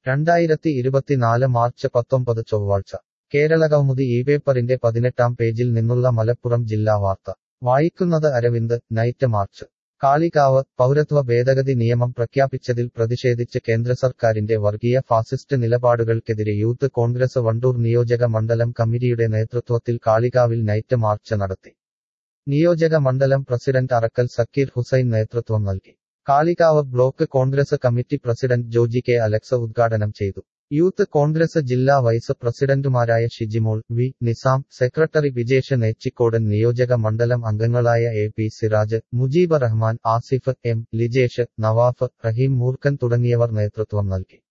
രണ്ടായിരത്തി ഇരുപത്തിനാല് മാർച്ച് പത്തൊമ്പത് ചൊവ്വാഴ്ച കേരളകൗമുദി ഈ പേപ്പറിന്റെ പതിനെട്ടാം പേജിൽ നിന്നുള്ള മലപ്പുറം ജില്ലാ വാർത്ത വായിക്കുന്നത് അരവിന്ദ് നൈറ്റ് മാർച്ച് കാളികാവ് പൗരത്വ ഭേദഗതി നിയമം പ്രഖ്യാപിച്ചതിൽ പ്രതിഷേധിച്ച് കേന്ദ്ര സർക്കാരിന്റെ വർഗീയ ഫാസിസ്റ്റ് നിലപാടുകൾക്കെതിരെ യൂത്ത് കോൺഗ്രസ് വണ്ടൂർ നിയോജക മണ്ഡലം കമ്മിറ്റിയുടെ നേതൃത്വത്തിൽ കാളികാവിൽ നൈറ്റ് മാർച്ച് നടത്തി നിയോജക മണ്ഡലം പ്രസിഡന്റ് അറക്കൽ സക്കീർ ഹുസൈൻ നേതൃത്വം നൽകി Kalikavu block Congress committee president Joji K Alex ഉദ്ഘാടനം ചെയ്തു യൂത്ത് കോൺഗ്രസ് ജില്ലാ വൈസ് പ്രസിഡന്റുമാരായ ഷിജിമോൾ വി നിസാം സെക്രട്ടറി വിജേഷ് നെച്ചിക്കോടൻ നിയോജക മണ്ഡലം അംഗങ്ങളായ A P Siraj Mujeeb Rahman Asif M Lijesh Navaf Raheem Moorkan തുടങ്ങിയവർ നേതൃത്വം നൽകി